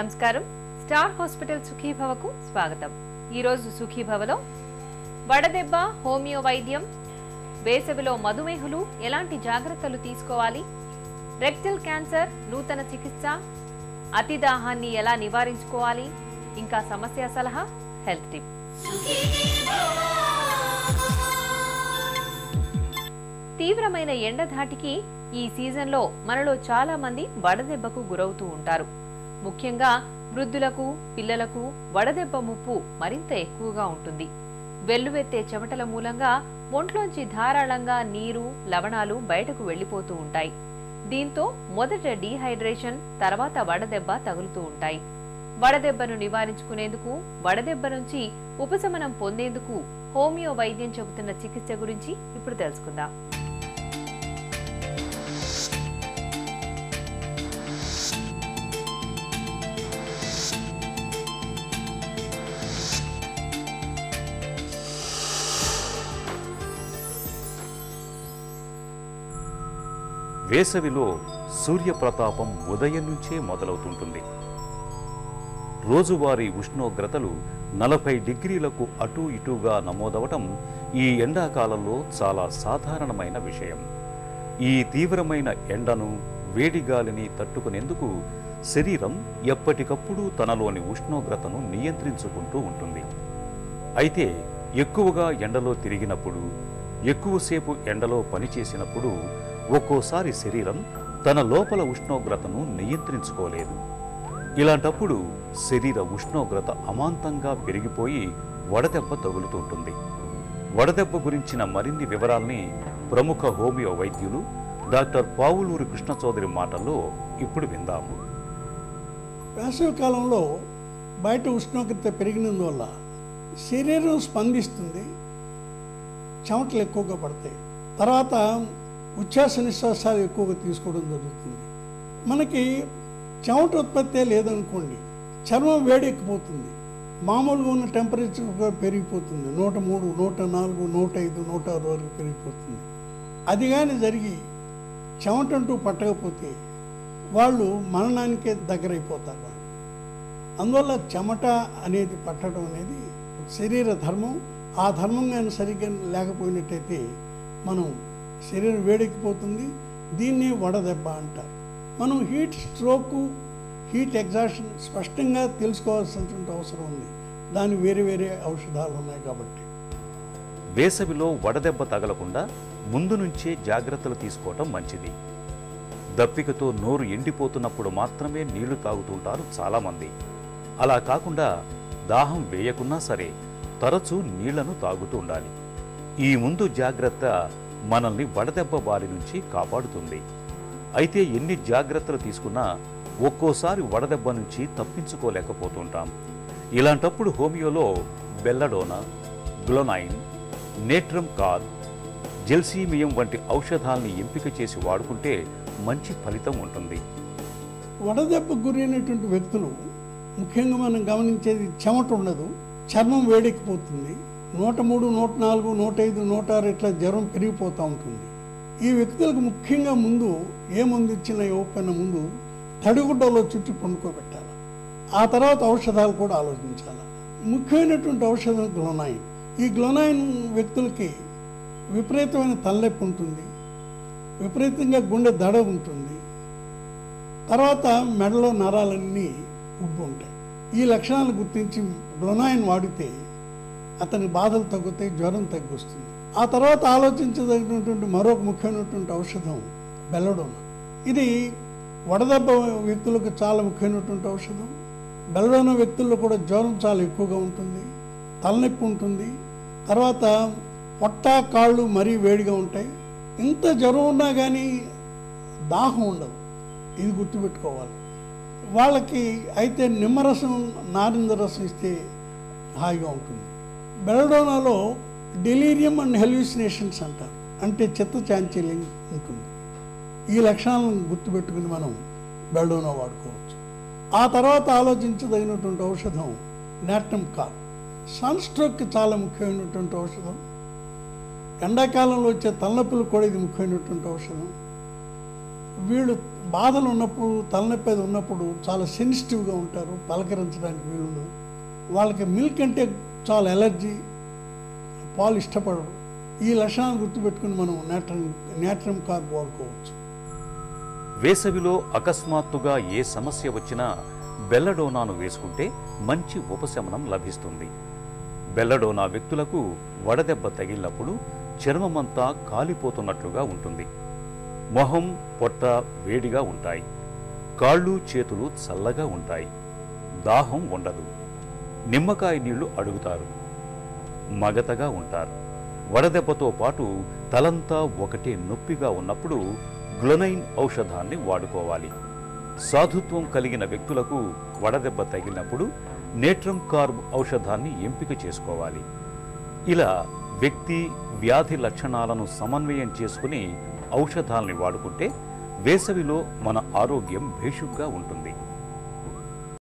నమస్కారం star hospital సుఖీభవకు స్వాగతం ఈరోజు సుఖీభవలో వడదెబ్బ హోమియో వైద్యం వేసవిలో మధుమేహులు ఎలాంటి జాగ్రత్తలు తీసుకోవాలి రెక్టల్ క్యాన్సర్ నూతన చికిత్స అతిదాహాన్ని ఎలా నివారించుకోవాలి ఇంకా సమస్య సలహా హెల్త్ టిప్ తీవ్రమైన ఎండధాటికి ఈ సీజన్లో మనలో చాలా మంది వడదెబ్బకు గురవుతూ ఉంటారు ముఖ్యంగా వృద్ధులకు పిల్లలకు వడదెబ్బ ముప్పు మరింత ఎక్కువగా ఉంటుంది వెల్లువెత్తే చెమటల మూలంగా ఒంట్లోంచి ధారాళంగా నీరు లవణాలు బయటకు వెళ్లిపోతూ ఉంటాయి దీంతో మొదట డీహైడ్రేషన్ తర్వాత వడదెబ్బ తగులుతూ ఉంటాయి వడదెబ్బను నివారించుకునేందుకు వడదెబ్బ నుంచి ఉపశమనం పొందేందుకు హోమియో వైద్యం చెబుతున్న చికిత్స గురించి ఇప్పుడు తెలుసుకుందాం వేసవిలో సూర్యప్రతాపం ఉదయం నుంచే మొదలవుతుంటుంది రోజువారీ ఉష్ణోగ్రతలు నలభై డిగ్రీలకు అటూ ఇటూగా నమోదవటం ఈ ఎండాకాలంలో చాలా సాధారణమైన విషయం ఈ తీవ్రమైన ఎండను వేడి గాలిని తట్టుకునేందుకు శరీరం ఎప్పటికప్పుడు తనలోని ఉష్ణోగ్రతను నియంత్రించుకుంటూ ఉంటుంది అయితే ఎక్కువగా ఎండలో తిరిగినప్పుడు ఎక్కువసేపు ఎండలో పనిచేసినప్పుడు ఒక్కోసారి శరీరం తన లోపల ఉష్ణోగ్రతను నియంత్రించుకోలేదు ఇలాంటప్పుడు శరీర ఉష్ణోగ్రత అమాంతంగా పెరిగిపోయి వడదెబ్బ తగులుతుంటుంది వడదెబ్బ గురించిన మరిన్ని వివరాల్ని ప్రముఖ హోమియో వైద్యులు డాక్టర్ పావులూరి కృష్ణ చౌదరి మాటల్లో ఇప్పుడు విందాము వేసవి కాలంలో బయట ఉష్ణోగ్రత పెరిగినందువల్ల శరీరం స్పందిస్తుంది చెమటలు ఎక్కువగా పడతాయి తర్వాత ఉచ్ఛ్వాస నిశ్వాసాలు ఎక్కువగా తీసుకోవడం జరుగుతుంది మనకి చెమట ఉత్పత్తే లేదనుకోండి చర్మం వేడెక్కిపోతుంది మామూలుగా ఉన్న టెంపరేచర్ కూడా పెరిగిపోతుంది నూట మూడు నూట నాలుగు నూట ఐదు నూట ఆరు వరకు పెరిగిపోతుంది అది కానీ జరిగి చెమట అంటూ పట్టకపోతే వాళ్ళు మరణానికే దగ్గరైపోతారు వాళ్ళు అందువల్ల చెమట అనేది పట్టడం అనేది శరీర ధర్మం ఆ ధర్మం కానీ సరిగ్గా లేకపోయినట్టయితే మనం శరీరం వేడెక్కిపోతుంది దీన్నే వడదెబ్బ అంటారు మనం హీట్ స్ట్రోక్ హీట్ ఎగ్జాషన్ స్పష్టంగా తెలుసుకోవాల్సినటువంటి అవసరం ఉంది దాని వేరే వేరే ఔషధాలు ఉన్నాయి కాబట్టి వేసవిలో వడదెబ్బ తగలకుండా ముందు నుంచే జాగ్రత్తలు తీసుకోవటం మంచిది దప్పికతో నోరు ఎండిపోతున్నప్పుడు మాత్రమే నీళ్లు తాగుతుంటారు చాలామంది అలా కాకుండా దాహం వేయకున్నా సరే తరచూ నీళ్లను తాగుతూ ఉండాలి ఈ ముందు జాగ్రత్త మనల్ని వడదెబ్బ బారి నుంచి కాపాడుతుంది అయితే ఎన్ని జాగ్రత్తలు తీసుకున్నా ఒక్కోసారి వడదెబ్బ నుంచి తప్పించుకోలేకపోతుంటాం ఇలాంటప్పుడు హోమియోలో బెల్లడోనా గ్లోనైన్ నేట్రమ్ కాల్ జెల్సీమియం వంటి ఔషధాల్ని ఎంపిక చేసి వాడుకుంటే మంచి ఫలితం ఉంటుంది వడదెబ్బకు గురైనటువంటి వ్యక్తులు ముఖ్యంగా మనం గమనించేది చెమట ఉండదు చర్మం వేడెక్కిపోతుంది నూట మూడు నూట నాలుగు నూట ఐదు నూట ఆరు ఇట్లా జ్వరం పెరిగిపోతూ ఉంటుంది ఈ వ్యక్తులకు ముఖ్యంగా ముందు ఏ మందు ఇచ్చినా ఇవ్వకపోయినా ముందు తడిగుడ్డలో చుట్టి పండుకోబెట్టాలి ఆ తర్వాత ఔషధాలు కూడా ఆలోచించాలి ముఖ్యమైనటువంటి ఔషధం గ్లోనాయిన్ ఈ గ్లోనాయిన్ వ్యక్తులకి విపరీతమైన తలనొప్పి ఉంటుంది విపరీతంగా గుండె దడ ఉంటుంది తర్వాత మెడలో నరాలన్నీ ఉబ్బు ఉంటాయి ఈ లక్షణాలు గుర్తించి గ్లోనాయిన్ వాడితే అతని బాధలు తగ్గుతాయి జ్వరం తగ్గుస్తుంది ఆ తర్వాత ఆలోచించదగినటువంటి మరొక ముఖ్యమైనటువంటి ఔషధం బెల్లడోన ఇది వడదెబ్బ వ్యక్తులకు చాలా ముఖ్యమైనటువంటి ఔషధం బెల్లడోన వ్యక్తుల్లో కూడా జ్వరం చాలా ఎక్కువగా ఉంటుంది తలనొప్పి ఉంటుంది తర్వాత పొట్ట కాళ్ళు మరీ వేడిగా ఉంటాయి ఇంత జ్వరం ఉన్నా కానీ దాహం ఉండదు ఇది గుర్తుపెట్టుకోవాలి వాళ్ళకి అయితే నిమ్మరసం నారింజ రసం ఇస్తే హాయిగా ఉంటుంది బెలడోనాలో డెలీరియం అండ్ హెల్యూసినేషన్స్ అంటారు అంటే చిత్త చాంచల్యం ఉంటుంది ఈ లక్షణాలను గుర్తుపెట్టుకుని మనం బెల్డోనా వాడుకోవచ్చు ఆ తర్వాత ఆలోచించదగినటువంటి ఔషధం నాటమ్ కాల్ సన్ స్ట్రోక్కి చాలా ముఖ్యమైనటువంటి ఔషధం ఎండాకాలంలో వచ్చే తలనొప్పులకు కూడా ఇది ముఖ్యమైనటువంటి ఔషధం వీళ్ళు బాధలు ఉన్నప్పుడు తలనొప్పి అది ఉన్నప్పుడు చాలా సెన్సిటివ్గా ఉంటారు పలకరించడానికి వీళ్ళు వాళ్ళకి మిల్క్ అంటే చాలా ఎలర్జీ పాలు ఇష్టపడరు ఈ లక్షణాలు గుర్తుపెట్టుకుని మనం నేట్రమ్ నేట్రమ్ కార్బ్ వాడుకోవచ్చు వేసవిలో అకస్మాత్తుగా ఏ సమస్య వచ్చినా బెల్లడోనాను వేసుకుంటే మంచి ఉపశమనం లభిస్తుంది బెల్లడోనా వ్యక్తులకు వడదెబ్బ తగిలినప్పుడు చర్మమంతా కాలిపోతున్నట్లుగా ఉంటుంది మొహం పొట్ట వేడిగా ఉంటాయి కాళ్ళు చేతులు చల్లగా ఉంటాయి దాహం ఉండదు నిమ్మకాయ నీళ్లు అడుగుతారు మగతగా ఉంటారు వడదెబ్బతో పాటు తలంతా ఒకటే నొప్పిగా ఉన్నప్పుడు గ్లొనైన్ ఔషధాన్ని వాడుకోవాలి సాధుత్వం కలిగిన వ్యక్తులకు వడదెబ్బ తగిలినప్పుడు నేట్రమ్ కార్బ్ ఔషధాన్ని ఎంపిక చేసుకోవాలి ఇలా వ్యక్తి వ్యాధి లక్షణాలను సమన్వయం చేసుకుని ఔషధాల్ని వాడుకుంటే వేసవిలో మన ఆరోగ్యం భేషుగ్గా ఉంటుంది